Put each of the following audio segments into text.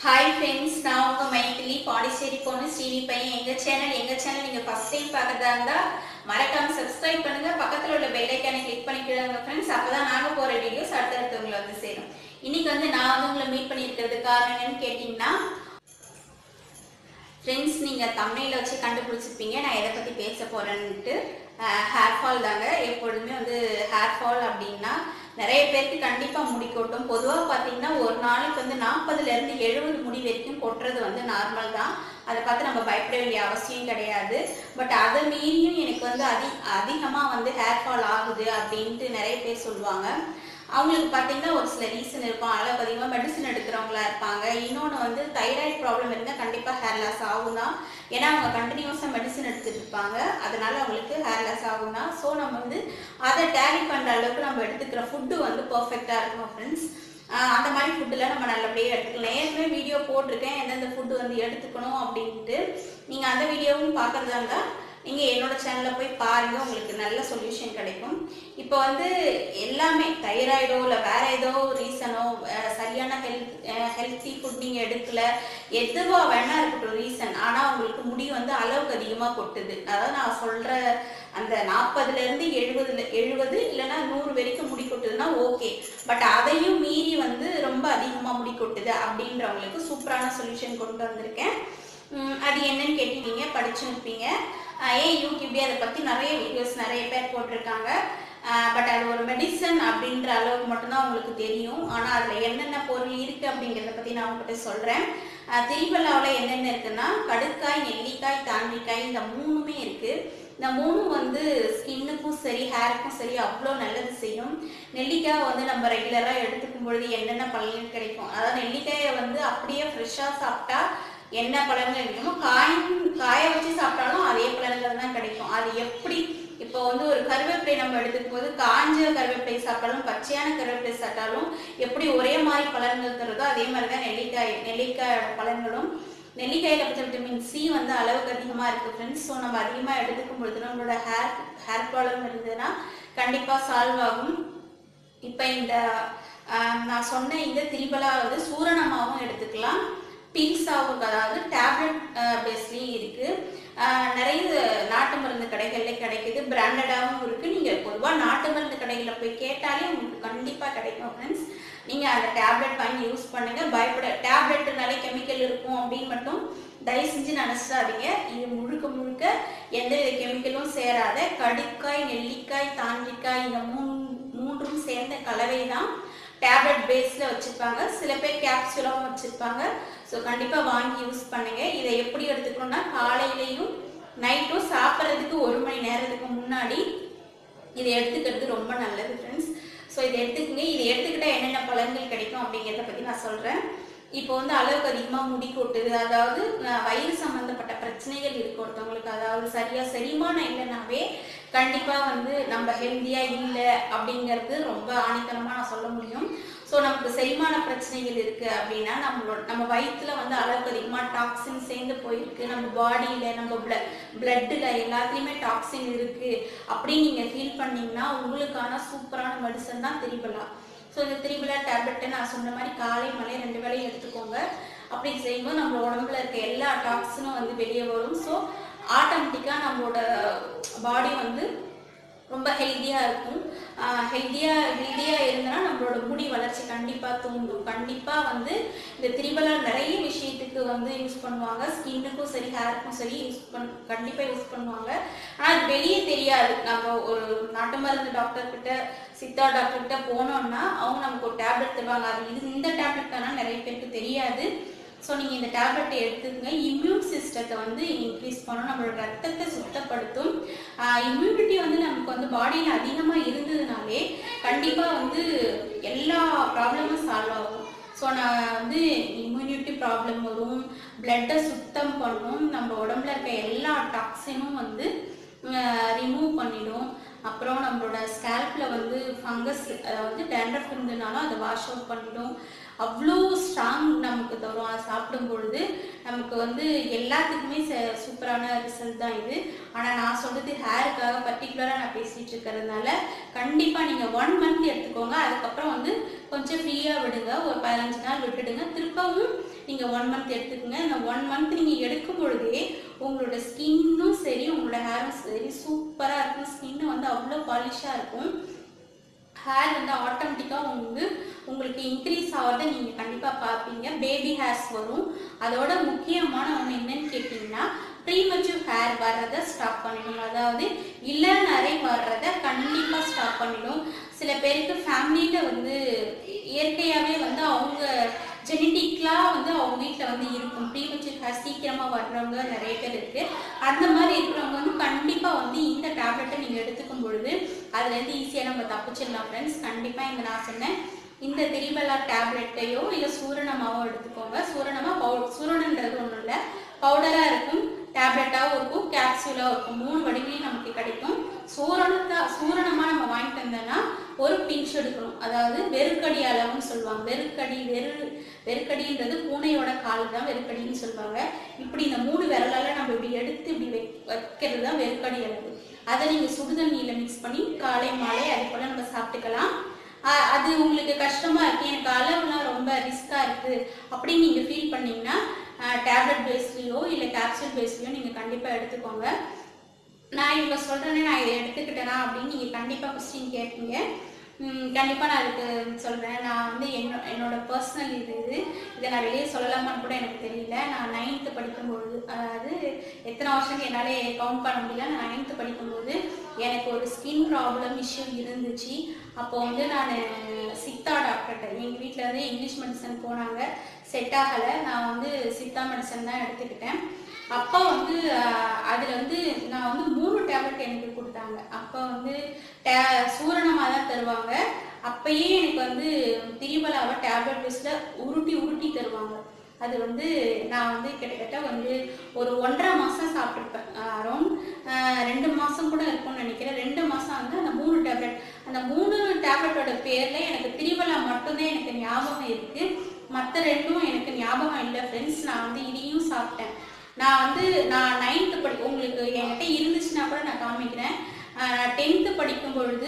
hi friends நான் உங்கள் மைத்திலி பாண்டிச்சேரி போன ஸ்ரீவி பையன் எங்கள் சேனல் எங்கள் சேனல் நீங்கள் ஃபஸ்ட் டைம் பார்க்கறதா இருந்தால் மறக்காம சப்ஸ்கிரைப் பண்ணுங்க பக்கத்தில் உள்ள பெல் ஐக்கானை கிளிக் பண்ணிக்கிடுங்க ஃப்ரெண்ட்ஸ் அப்போ தான் நாங்கள் போகிற வீடியோஸ் அடுத்தடுத்து உங்களை வந்து சேரும் இன்னைக்கு வந்து நான் வந்து உங்களை மீட் பண்ணியிருக்கிறது காரணம் என்னன்னு கேட்டிங்கன்னா ஃப்ரெண்ட்ஸ் நீங்கள் தமிழில் வச்சு கண்டுபிடிச்சிருப்பீங்க நான் எதை பற்றி பேச போகிறேன்ட்டு ஹேர் ஃபால் தாங்க எப்பொழுதுமே வந்து ஹேர் ஃபால் அப்படின்னா நிறைய பேருக்கு கண்டிப்பாக முடி கொட்டும் பொதுவாக பார்த்தீங்கன்னா ஒரு நாளைக்கு வந்து நாற்பதுலேருந்து எழுபது முடி வரைக்கும் கொட்டுறது வந்து நார்மல் தான் அதை பார்த்து நம்ம பயப்பட வேண்டிய அவசியம் கிடையாது பட் அதை மீறியும் எனக்கு வந்து அதி அதிகமாக வந்து ஹேர் ஃபால் ஆகுது அப்படின்ட்டு நிறைய பேர் சொல்லுவாங்க அவங்களுக்கு பார்த்தீங்கன்னா ஒரு சில ரீசன் இருக்கும் அளவுக்கு அதிகமாக மெடிசன் எடுக்கிறவங்களா இருப்பாங்க இன்னொன்று வந்து தைராய்டு ப்ராப்ளம் இருந்தால் கண்டிப்பாக ஹேர் லாஸ் ஆகும் தான் ஏன்னா அவங்க கண்டினியூஸாக மெடிசன் எடுத்துட்டு இருப்பாங்க அதனால அவங்களுக்கு ஹேர் லாஸ் ஆகும் தான் ஸோ நம்ம வந்து அதை டேலி பண்ணுற அளவுக்கு நம்ம எடுத்துக்கிற ஃபுட்டு வந்து பர்ஃபெக்டாக இருக்கணும் ஃப்ரெண்ட்ஸ் அந்த மாதிரி ஃபுட்டில் நம்ம நல்லபடியாக எடுத்துக்கலாம் ஏற்கனவே வீடியோ போட்டிருக்கேன் எந்தெந்த ஃபுட்டு வந்து எடுத்துக்கணும் அப்படின்ட்டு நீங்கள் அந்த வீடியோவும் பார்க்குறதா இருந்தால் நீங்கள் என்னோட சேனலில் போய் பாருங்கள் உங்களுக்கு நல்ல சொல்யூஷன் கிடைக்கும் இப்போ வந்து எல்லாமே தைராய்டோ இல்லை வேற ஏதோ ரீசனோ சரியான ஹெல்த் ஹெல்த்தி ஃபுட் நீங்கள் எடுக்கல எதுவாக வேணா இருக்கட்டும் ரீசன் ஆனால் உங்களுக்கு முடி வந்து அளவுக்கு அதிகமாக கொட்டுது அதாவது நான் சொல்கிற அந்த நாற்பதுலேருந்து எழுபதுல எழுபது இல்லைன்னா நூறு வரைக்கும் முடி கொட்டுதுன்னா ஓகே பட் அதையும் மீறி வந்து ரொம்ப அதிகமாக முடி கொட்டுது அப்படின்றவங்களுக்கு சூப்பரான சொல்யூஷன் கொண்டு வந்திருக்கேன் உம், அது என்னன்னு கேட்டீங்க படிச்சுருப்பீங்க ஏன் யூடியூப்லேயே அதை பற்றி நிறைய வீடியோஸ் நிறைய பேர் போட்டிருக்காங்க பட் அது ஒரு மெடிசன் அப்படின்ற அளவுக்கு மட்டும்தான் உங்களுக்கு தெரியும் ஆனால் அதில் என்னென்ன பொருள் இருக்குது அப்படிங்கிறத பற்றி நான் உங்ககிட்ட சொல்கிறேன் திரிபல்லாவில் என்னென்ன இருக்குன்னா கடுக்காய் நெல்லிக்காய் தாண்டிக்காய் இந்த மூணுமே இருக்குது இந்த மூணும் வந்து ஸ்கின்னுக்கும் சரி ஹேருக்கும் சரி அவ்வளோ நல்லது செய்யும் நெல்லிக்காய் வந்து நம்ம ரெகுலராக எடுத்துக்கும் பொழுது என்னென்ன பலன் கிடைக்கும் அதாவது நெல்லிக்காயை வந்து அப்படியே ஃப்ரெஷ்ஷாக சாப்பிட்டா என்ன பலன்கள் கிடைக்குமோ காய் காய வச்சு சாப்பிட்டாலும் அதே பலன்கள் தான் கிடைக்கும் அது எப்படி இப்போ வந்து ஒரு கருவேப்பிலை நம்ம எடுத்துக்கும் போது காஞ்ச கருவேப்பிலை சாப்பிட்டாலும் பச்சையான கருவேப்பிலை சாப்பிட்டாலும் எப்படி ஒரே மாதிரி பலன்கள் தருதோ அதே மாதிரி தான் நெல்லிக்காய் நெல்லிக்காயோட பலன்களும் நெல்லிக்காயில் பற்ற விட்டமின் சி வந்து அளவுக்கு அதிகமாக இருக்குது ஃப்ரெண்ட்ஸ் ஸோ நம்ம அதிகமாக எடுத்துக்கும் பொழுது நம்மளோட ஹேர் ஹேர் ப்ராப்ளம் இருந்ததுன்னா கண்டிப்பாக சால்வ் ஆகும் இப்போ இந்த ஆஹ், நான் சொன்ன இந்த திரிபலா வந்து சூரணமாகவும் எடுத்துக்கலாம் பீல்ஸாவும் அதாவது டேப்லெட் பேஸ்லேயும் இருக்குது நிறைய நாட்டு மருந்து கடைகளில் கிடைக்குது பிராண்டடாகவும் இருக்குது நீங்கள் பொதுவாக நாட்டு மருந்து கடைகளில் போய் கேட்டாலே உங்களுக்கு கண்டிப்பாக கிடைக்கும் ஃப்ரெண்ட்ஸ் நீங்கள் அந்த டேப்லெட் வாங்கி யூஸ் பண்ணுங்கள் பயப்பட டேப்லெட்னாலே கெமிக்கல் இருக்கும் அப்படின்னு மட்டும் தயவு செஞ்சு நினச்சிடாதீங்க இது முழுக்க முழுக்க எந்தவித கெமிக்கலும் சேராத கடுக்காய் நெல்லிக்காய் தாண்டிக்காய் இந்த மூணு மூன்றும் சேர்ந்த கலவை தான் டேப்லெட் பேஸில் வச்சுருப்பாங்க சில பேர் கேப்சூலாகவும் வச்சுருப்பாங்க ஸோ கண்டிப்பாக வாங்கி யூஸ் பண்ணுங்க இதை எப்படி எடுத்துக்கணும்னா காலையிலையும் நைட்டும் சாப்பிட்றதுக்கு ஒரு மணி நேரத்துக்கு முன்னாடி இதை எடுத்துக்கிறது ரொம்ப நல்லது ஃப்ரெண்ட்ஸ் ஸோ இதை எடுத்துக்கங்க இதை எடுத்துக்கிட்டா என்னென்ன பலன்கள் கிடைக்கும் அப்படிங்கிறத பற்றி நான் சொல்கிறேன் இப்போ வந்து அளவுக்கு அதிகமாக முடி கொட்டுது அதாவது அஹ், வயிறு சம்மந்தப்பட்ட பிரச்சனைகள் இருக்கு ஒருத்தவங்களுக்கு அதாவது சரியாக செரிமானம் இல்லைனாவே கண்டிப்பாக வந்து நம்ம ஹெல்த்தியாக இல்லை அப்படிங்கிறது ரொம்ப ஆணித்தனமாக நான் சொல்ல முடியும் ஸோ நமக்கு செரிமான பிரச்சனைகள் இருக்குது அப்படின்னா நம்மளோட நம்ம வயிற்றுல வந்து அளவுக்கு அதிகமாக டாக்ஸின் சேர்ந்து போயிருக்கு நம்ம பாடியில் நம்ம பிள பிளட்டில் எல்லாத்துலேயுமே டாக்ஸின் இருக்குது அப்படின்னு நீங்கள் ஃபீல் பண்ணீங்கன்னா உங்களுக்கான சூப்பரான மெடிசன் தான் திரிபலா ஸோ இந்த திரிபலா டேப்லெட்டை நான் சொன்ன மாதிரி காலை மலை ரெண்டு வேளையும் எடுத்துக்கோங்க அப்படி செய்யும்போது நம்ம உடம்புல இருக்க எல்லா டாக்ஸினும் வந்து வெளியே வரும் ஸோ ஆட்டோமேட்டிக்காக நம்மளோட பாடி வந்து ரொம்ப ஹெல்த்தியாக இருக்கும் ஹெல்த்தியாக ஹெல்த்தியாக இருந்தனா நம்மளோட முடி வளர்ச்சி கண்டிப்பாக தூண்டும் கண்டிப்பாக வந்து இந்த திரிபலா நிறைய விஷயத்துக்கு வந்து யூஸ் பண்ணுவாங்க ஸ்கின்னுக்கும் சரி ஹேருக்கும் சரி யூஸ் பண் கண்டிப்பாக யூஸ் பண்ணுவாங்க ஆனால் அது வெளியே தெரியாது நம்ம ஒரு நாட்டு மருந்து டாக்டர் கிட்ட சித்தா டாக்டர் கிட்ட போனோம்னா அவங்க நமக்கு ஒரு டேப்லெட் தருவாங்க அது இது இந்த டேப்லெட் தானே நிறைய பேருக்கு தெரியாது ஸோ நீங்கள் இந்த டேப்லெட்டை எடுத்துக்கங்க இம்யூன் சிஸ்டத்தை வந்து இன்க்ரீஸ் பண்ணும் நம்மளோட ரத்தத்தை சுத்தப்படுத்தும் இம்யூனிட்டி வந்து நமக்கு வந்து பாடியில் அதிகமாக இருந்ததுனாலே கண்டிப்பாக வந்து எல்லா ப்ராப்ளமும் சால்வ் ஆகும் ஸோ நான் வந்து இம்யூனிட்டி ப்ராப்ளம் வரும் பிளட்டை சுத்தம் பண்ணும் நம்ம உடம்புல இருக்க எல்லா டாக்ஸினும் வந்து ரிமூவ் பண்ணிடும் அப்புறம் நம்மளோட ஸ்கேல்பில் வந்து ஃபங்கஸ் அதாவது டேண்ட்ரஃப் இருந்ததுனாலும் அதை வாஷ் அவுட் பண்ணிடும் அவ்வளோ ஸ்ட்ராங் நமக்கு தரும் அதை சாப்பிடும் பொழுது நமக்கு வந்து எல்லாத்துக்குமே ச- சூப்பரான ரிசல்ட் தான் இது ஆனால் நான் சொல்றது ஹேருக்காக பர்டிகுலராக நான் பேசிட்டு இருக்கிறதுனால கண்டிப்பாக நீங்கள் ஒன் மந்த் எடுத்துக்கோங்க அதுக்கப்புறம் வந்து கொஞ்சம் ஃப்ரீயாக விடுங்க ஒரு பதினஞ்சு நாள் விட்டுடுங்க திருப்பவும் நீங்கள் ஒன் மந்த் எடுத்துக்கோங்க இந்த ஒன் மந்த் நீங்கள் எடுக்கும் பொழுதே உங்களோட ஸ்கின்னும் சரி உங்களோட ஹேரும் சரி சூப்பராக இருக்கும் ஸ்கின்னு வந்து அவ்வளோ பாலிஷாக இருக்கும் ஹேர் வந்து ஆட்டோமேட்டிக்காக வந்து உங்களுக்கு இன்க்ரீஸ் ஆகிறத நீங்கள் கண்டிப்பாக பார்ப்பீங்க பேபி ஹேர்ஸ் வரும் அதோட முக்கியமான ஒன்று என்னன்னு கேட்டிங்கன்னா ப்ரீமெச்சூர் ஹேர் வர்றதை ஸ்டாப் பண்ணிடும் அதாவது இளநரை வர்றதை கண்டிப்பாக ஸ்டாப் பண்ணிடும் சில பேருக்கு ஃபேமிலியில் வந்து இயற்கையாகவே வந்து அவங்க ஜெனட்டிக்லாம் வந்து அவங்க வீட்டில் வந்து இருக்கும் ப்ரீமெச்சூர் ஹேர் சீக்கிரமாக வர்றவங்க நிறைய பேர் இருக்குது அந்த மாதிரி இருக்கிறவங்க வந்து கண்டிப்பாக வந்து இந்த டேப்லெட்டை நீங்கள் எடுத்துக்கும் பொழுது அதுலேருந்து ஈஸியாக நம்ம தப்பிச்சிடலாம் ஃப்ரெண்ட்ஸ் கண்டிப்பாக இந்த நான் சொன்னேன் இந்த திரிபலா டேப்லெட்டையோ இல்லை சூரணமாவோ எடுத்துக்கோங்க சூரணமா பவு சூரணன்றது ஒன்றும் இல்லை பவுடராக இருக்கும் டேப்லெட்டாகவும் இருக்கும் கேப்சூலாகவும் இருக்கும் மூணு வடிவிலையும் நமக்கு கிடைக்கும் சூரணத்தா சூரணமாக நம்ம வாங்கிட்டு வந்தோம்னா ஒரு பிஞ்ச் எடுக்கணும் அதாவது வெறுக்கடி அளவுன்னு சொல்லுவாங்க வெறுக்கடி வெறு வெறுக்கடின்றது பூனையோட கால் தான் வெறுக்கடின்னு சொல்லுவாங்க இப்படி இந்த மூணு விரலால நம்ம இப்படி எடுத்து இப்படி வை வைக்கிறது தான் வெறுக்கடி அளவு அதை நீங்கள் சுடுதண்ணியில் மிக்ஸ் பண்ணி காலை மாலை அது போல் நம்ம சாப்பிட்டுக்கலாம் ஆஹ் அது உங்களுக்கு கஷ்டமா இருக்கு எனக்கு அளவுலாம் ரொம்ப ரிஸ்கா இருக்கு அப்படின்னு நீங்க ஃபீல் பண்ணீங்கன்னா டேப்லெட் பேஸ்லயோ இல்லை கேப்சூல் பேஸ்லயோ நீங்க கண்டிப்பா எடுத்துக்கோங்க நான் இவ்வளோ சொல்றேனே நான் இதை எடுத்துக்கிட்டேனா அப்படின்னு நீங்க கண்டிப்பா கொஸ்டின் கேட்பீங்க ம், கண்டிப்பா நான் அதுக்கு சொல்றேன் நான் வந்து என்னோ என்னோட பர்சனல் இது இது இதை நான் வெளியே சொல்லலாமான்னு கூட எனக்கு தெரியல நான் நைன்த்து படிக்கும்பொழுது அதாவது எத்தனை வருஷம் என்னால் கவுண்ட் பண்ண முடியல நான் நைன்த்து படிக்கும்போது எனக்கு ஒரு ஸ்கின் ப்ராப்ளம் இஷ்யூ இருந்துச்சு அப்போ வந்து நான் சித்தா டாக்டர்கிட்ட எங்கள் வீட்டில் வந்து இங்கிலீஷ் மெடிசன் போனாங்க செட் ஆகலை நான் வந்து சித்தா மெடிசன் தான் எடுத்துக்கிட்டேன் அப்போ வந்து அதில் வந்து நான் வந்து மூணு டேப்லெட் எனக்கு கொடுத்தாங்க அப்போ வந்து டே சூரணமாக தான் தருவாங்க அப்பயே எனக்கு வந்து திரிபலாவை டேப்லெட் பேஸில் உருட்டி உருட்டி தருவாங்க அது வந்து நான் வந்து கிட்டத்தட்ட வந்து ஒரு ஒன்றரை மாதம் சாப்பிட்ருப்பேன் அரௌண்ட் ரெண்டு மாதம் கூட இருக்கும்னு நினைக்கிறேன் ரெண்டு மாதம் வந்து அந்த மூணு டேப்லெட் அந்த மூணு டேப்லெட்டோட பேரில் எனக்கு திரிபலா மட்டும்தான் எனக்கு ஞாபகம் இருக்குது மற்ற ரெண்டும் எனக்கு ஞாபகம் இல்லை ஃப்ரெண்ட்ஸ் நான் வந்து இதையும் சாப்பிட்டேன் நான் வந்து நான் நைன்த்து படி உங்களுக்கு என்கிட்ட இருந்துச்சுன்னா கூட நான் காமிக்கிறேன் நான் டென்த்து படிக்கும் பொழுது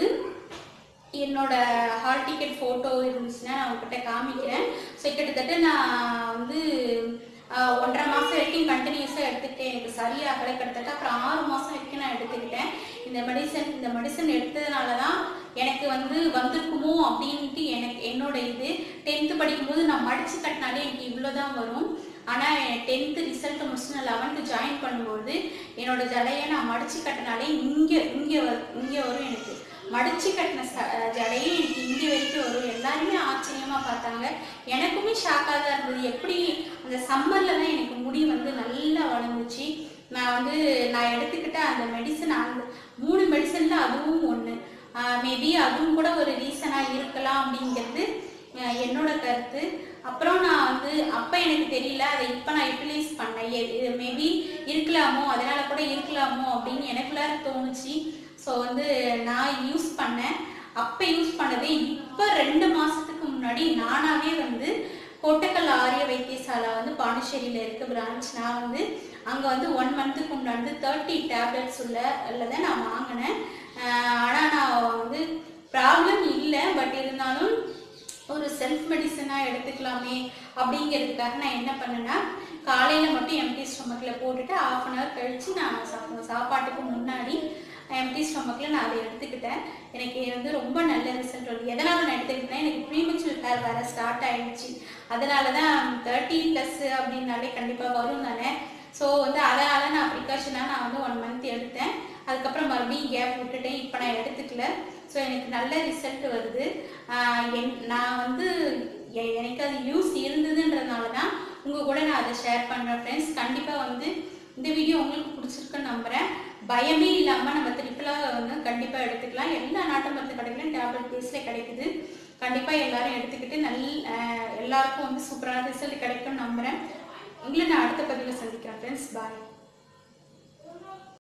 என்னோட ஹால் டிக்கெட் ஃபோட்டோ இருந்துச்சுன்னா நான் உங்ககிட்ட காமிக்கிறேன் ஸோ கிட்டத்தட்ட நான் வந்து ஆஹ், ஒன்றரை மாதம் வரைக்கும் கண்டினியூஸாக எடுத்துக்கிட்டேன் எனக்கு சரியாகலை கிட்டத்தட்ட அப்புறம் ஆறு மாதம் வரைக்கும் நான் எடுத்துக்கிட்டேன் இந்த மெடிசன் இந்த மெடிசன் எடுத்ததுனால தான் எனக்கு வந்து வந்திருக்குமோ அப்படின்ட்டு எனக்கு என்னோட இது டென்த்து படிக்கும்போது நான் மடிச்சு கட்டினாலே எனக்கு இவ்வளோ தான் வரும் ஆனால் டென்த்து ரிசல்ட் முடிச்சு நான் லெவன்த்து ஜாயின் பண்ணும்போது என்னோட ஜடையை நான் மடிச்சு கட்டினாலே இங்கே இங்கே வரும் இங்கே வரும் எனக்கு மடிச்சு கட்டின ச- ஜடையும் எனக்கு இங்கே வரைக்கும் வரும் எல்லாருமே ஆச்சரியமாக பார்த்தாங்க எனக்குமே ஷாக்காக தான் இருந்தது எப்படி அந்த சம்மரில் தான் எனக்கு முடி வந்து நல்லா வளர்ந்துச்சு நான் வந்து நான் எடுத்துக்கிட்ட அந்த மெடிசன் அந்த மூணு மெடிசனில் அதுவும் ஒன்று மேபி அதுவும் கூட ஒரு ரீசனாக இருக்கலாம் அப்படிங்கிறது அஹ் என்னோட கருத்து அப்புறம் நான் வந்து அப்போ எனக்கு தெரியல அதை இப்போ நான் யூட்டிலைஸ் பண்ணேன் இது மேபி இருக்கலாமோ அதனால கூட இருக்கலாமோ அப்படின்னு எனக்குள்ளார தோணுச்சு ஸோ வந்து நான் யூஸ் பண்ணேன் அப்போ யூஸ் பண்ணதே இப்போ ரெண்டு மாதத்துக்கு முன்னாடி நானாகவே வந்து கோட்டக்கல் ஆரிய வைத்தியசாலா வந்து பாண்டிச்சேரியில் இருக்க பிரான்ச் நான் வந்து அங்கே வந்து ஒன் மந்த்துக்கு முன்னாடி தேர்ட்டி டேப்லெட்ஸ் உள்ள உள்ளதை நான் வாங்கினேன் ஆனால் நான் வந்து ப்ராப்ளம் இல்லை பட் இருந்தாலும் ஒரு செல்ஃப் மெடிசனாக எடுத்துக்கலாமே அப்படிங்கிறதுக்காக நான் என்ன பண்ணேன்னா காலையில் மட்டும் எம்டி ஸ்டொமக்கில் போட்டுட்டு ஆஃப் அன் ஹவர் கழித்து நான் சாப்~ சாப்பாட்டுக்கு முன்னாடி எம்டி ஸ்டொமக்கில் நான் அதை எடுத்துக்கிட்டேன் எனக்கு வந்து ரொம்ப நல்ல ரிசல்ட் வருது எதனால் நான் எடுத்துக்கிட்டேன் எனக்கு ப்ரீமெச்சூர் ஹேர் வர ஸ்டார்ட் ஆயிடுச்சு அதனால தான் தேர்ட்டி ப்ளஸ் அப்படின்னாலே கண்டிப்பாக வரும் தானே ஸோ வந்து அதனால் நான் ப்ரிகாஷனாக நான் வந்து ஒன் மந்த் எடுத்தேன் அதுக்கப்புறம் மறுபடியும் கேப் விட்டுட்டேன் இப்போ நான் எடுத்துக்கல ஸோ எனக்கு நல்ல ரிசல்ட் வருது ஆஹ் என் நான் வந்து எ- எனக்கு அது யூஸ் இருந்ததுன்றதுனால தான் உங்கள் கூட நான் அதை ஷேர் பண்ணுறேன் ஃப்ரெண்ட்ஸ் கண்டிப்பாக வந்து இந்த வீடியோ உங்களுக்கு பிடிச்சிருக்குன்னு நம்புகிறேன் பயமே இல்லாமல் நம்ம ட்ரிப்பிளாக வந்து கண்டிப்பாக எடுத்துக்கலாம் எல்லா நாட்டு மருந்து கடைகளும் டேப்லெட் பேஸில் கிடைக்குது கண்டிப்பாக எல்லாரும் எடுத்துக்கிட்டு நல் ஆஹ் எல்லாருக்கும் வந்து சூப்பரான ரிசல்ட் கிடைக்கும்னு நம்புகிறேன் உங்களை நான் அடுத்த பதிவில் சந்திக்கிறேன் ஃப்ரெண்ட்ஸ் பாய்